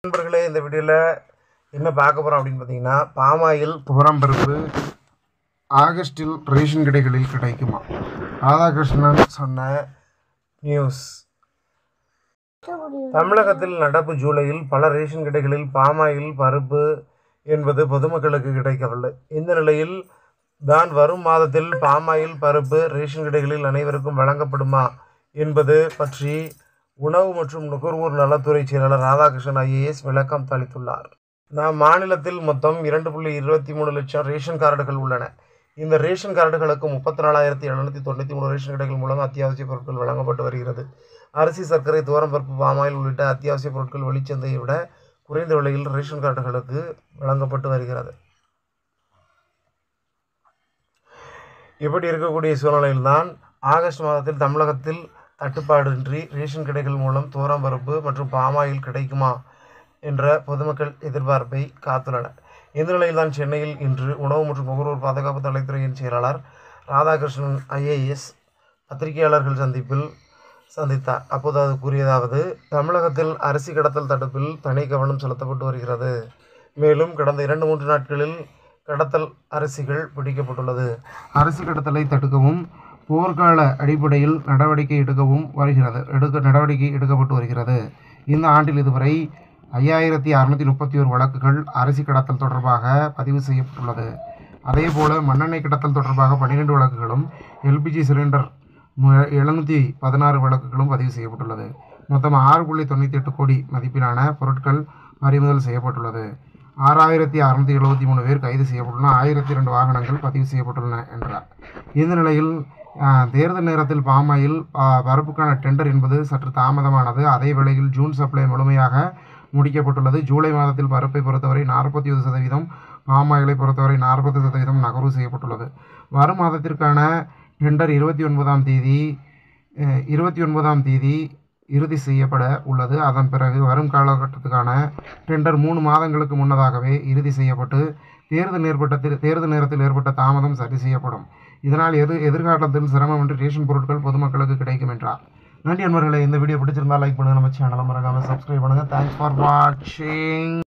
நண்பர்களே இந்த வீடியோவில் என்ன பார்க்க போகிறோம் அப்படின்னு பார்த்தீங்கன்னா பாமாயில் துவரம்பருப்பு ஆகஸ்டில் ரேஷன் கடைகளில் கிடைக்குமா ராதாகிருஷ்ணன் சொன்ன நியூஸ் தமிழகத்தில் நடப்பு ஜூலையில் பல ரேஷன் கடைகளில் பாமாயில் பருப்பு என்பது பொதுமக்களுக்கு கிடைக்கவில்லை இந்த நிலையில் தான் வரும் மாதத்தில் பாமாயில் பருப்பு ரேஷன் கடைகளில் அனைவருக்கும் வழங்கப்படுமா என்பது பற்றி உணவு மற்றும் நுகர்வோர் நலத்துறை செயலாளர் ராதாகிருஷ்ணன் ஐஏஎஸ் விளக்கம் அளித்துள்ளார் நம் மாநிலத்தில் மொத்தம் இரண்டு புள்ளி இருபத்தி மூணு லட்சம் ரேஷன் கார்டுகள் உள்ளன இந்த ரேஷன் கார்டுகளுக்கு முப்பத்தி நாலாயிரத்தி எழுநூற்றி தொண்ணூற்றி மூணு ரேஷன் கடைகள் மூலம் அத்தியாவசிய பொருட்கள் வழங்கப்பட்டு வருகிறது அரிசி சர்க்கரை துவரம்பருப்பு பாமாயில் உள்ளிட்ட அத்தியாவசிய பொருட்கள் வெளிச்சந்தையை விட குறைந்த விலையில் ரேஷன் கார்டுகளுக்கு வழங்கப்பட்டு வருகிறது இப்படி இருக்கக்கூடிய சூழ்நிலையில்தான் ஆகஸ்ட் மாதத்தில் தமிழகத்தில் தட்டுப்பாடின்றி ரேஷன் கடைகள் மூலம் துவரம்பருப்பு மற்றும் பாமாயில் கிடைக்குமா என்ற பொதுமக்கள் எதிர்பார்ப்பை காத்துள்ளனர் இந்த நிலையில்தான் சென்னையில் இன்று உணவு மற்றும் நுகர்வோர் பாதுகாப்பு தலைத்துறையின் செயலாளர் ராதாகிருஷ்ணன் ஐஏஎஸ் பத்திரிகையாளர்கள் சந்திப்பில் சந்தித்தார் அப்போது அது கூறியதாவது தமிழகத்தில் அரிசி கடத்தல் தடுப்பில் தனி கவனம் செலுத்தப்பட்டு வருகிறது மேலும் கடந்த இரண்டு மூன்று நாட்களில் கடத்தல் அரிசிகள் பிடிக்கப்பட்டுள்ளது அரிசி கடத்தலை தடுக்கவும் போர்க்கால அடிப்படையில் நடவடிக்கை எடுக்கவும் வருகிறது எடுக்க நடவடிக்கை எடுக்கப்பட்டு வருகிறது இந்த ஆண்டில் இதுவரை ஐயாயிரத்தி அறுநூற்றி முப்பத்தி ஒரு வழக்குகள் அரிசி கடத்தல் தொடர்பாக பதிவு செய்யப்பட்டுள்ளது அதேபோல மண்ணெண்ணெய் கடத்தல் தொடர்பாக பன்னிரெண்டு வழக்குகளும் எல்பிஜி சிலிண்டர் எழுநூற்றி பதினாறு வழக்குகளும் பதிவு செய்யப்பட்டுள்ளது மொத்தம் ஆறு புள்ளி தொண்ணூற்றி எட்டு கோடி மதிப்பிலான பொருட்கள் பறிமுதல் செய்யப்பட்டுள்ளது ஆறாயிரத்தி அறுநூற்றி எழுபத்தி மூணு பேர் கைது செய்யப்பட்டுள்ளன ஆயிரத்தி இரண்டு வாகனங்கள் பதிவு செய்யப்பட்டுள்ளன என்றார் இந்த நிலையில் ஆஹ், தேர்தல் நேரத்தில் பாமாயில் ஆஹ், பருப்புக்கான டெண்டர் என்பது சற்று தாமதமானது அதே வேளையில் ஜூன் சப்ளை முழுமையாக முடிக்கப்பட்டுள்ளது ஜூலை மாதத்தில் பருப்பை பொறுத்தவரை நாற்பத்தி ஒரு சதவீதம் பாமாயிலை பொறுத்தவரை நாற்பது சதவீதம் நகர்வு செய்யப்பட்டுள்ளது வரும் மாதத்திற்கான டெண்டர் இருபத்தி ஒன்பதாம் தேதி அஹ், இருபத்தி ஒன்பதாம் தேதி இறுதி செய்யப்பட உள்ளது அதன் பிறகு வரும் காலகட்டத்துக்கான டெண்டர் மூணு மாதங்களுக்கு முன்னதாகவே இறுதி செய்யப்பட்டு தேர்தல் ஏற்பட்ட தே- தேர்தல் நேரத்தில் ஏற்பட்ட தாமதம் சரி செய்யப்படும் இதனால் எது எதிர்காலத்தில் சிரமமின்றி ரேஷன் பொருட்கள் பொதுமக்களுக்கு கிடைக்கும் என்றார் நன்றி நண்பர்களே இந்த வீடியோ பிடிச்சிருந்தா லைக் பண்ணுங்கள் நம்ம சேனலை மறக்காமல் சப்ஸ்கிரைப் பண்ணுங்கள் தேங்க்ஸ் ஃபார் வாட்சிங்